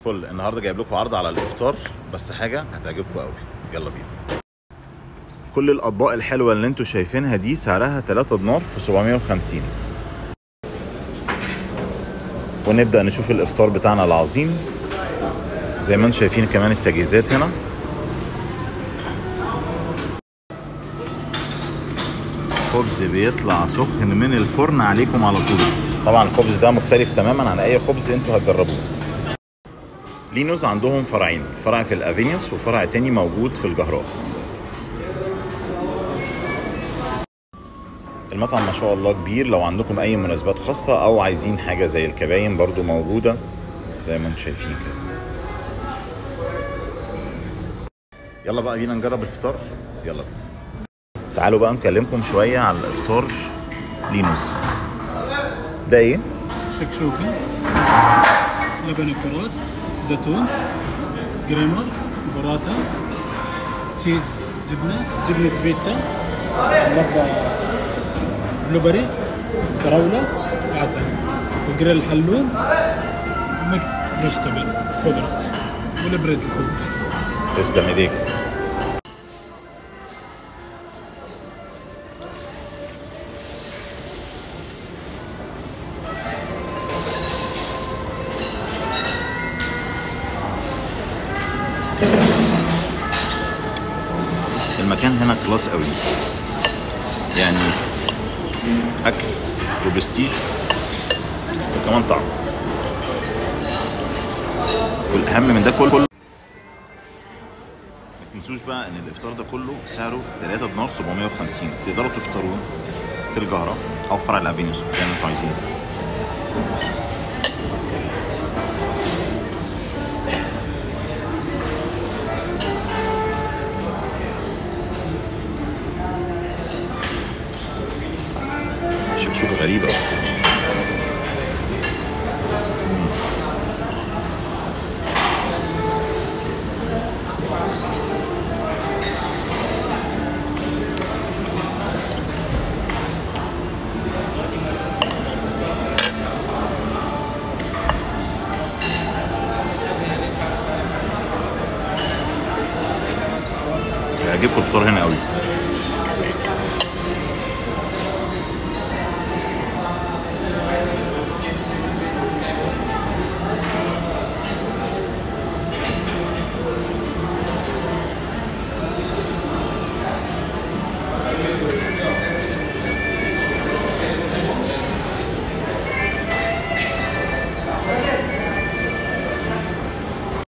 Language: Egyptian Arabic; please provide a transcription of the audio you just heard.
فل النهارده جايب لكم عرض على الافطار بس حاجه هتعجبكم قوي يلا بينا كل الاطباق الحلوه اللي انتوا شايفينها دي سعرها 3 دينار في 750 ونبدا نشوف الافطار بتاعنا العظيم زي ما انتم شايفين كمان التجهيزات هنا خبز بيطلع سخن من الفرن عليكم على طول طبعا الخبز ده مختلف تماما عن اي خبز انتوا هتجربوه لينوز عندهم فرعين فرع في الافينيوس وفرع تاني موجود في الجهراء المطعم ما شاء الله كبير لو عندكم اي مناسبات خاصة او عايزين حاجة زي الكباين برضو موجودة زي ما انتم شايفين كده يلا بقى بينا نجرب الفطار يلا بينا تعالوا بقى نكلمكم شوية على الافطار لينوز ده ايه؟ شكشوكة لبن كرات زيتون كريمر براتا تشيز جبنة جبنة فيتا مربى بلوبري فراولة وعسل وجريل حلوم ميكس فيجيتابل خضرة والبريد الخبز تسلم ايديك المكان هنا كلاس قوي يعني اكل وبرستيج وكمان طعم والاهم من ده كله ما تنسوش بقى ان الافطار ده كله سعره 3 دينار 750 تقدروا تفطروا في الجهرة او في فرع الافينيوس زي ما انتوا عايزين شكشوكة غريبة هيعجبكم الفطار هنا قوي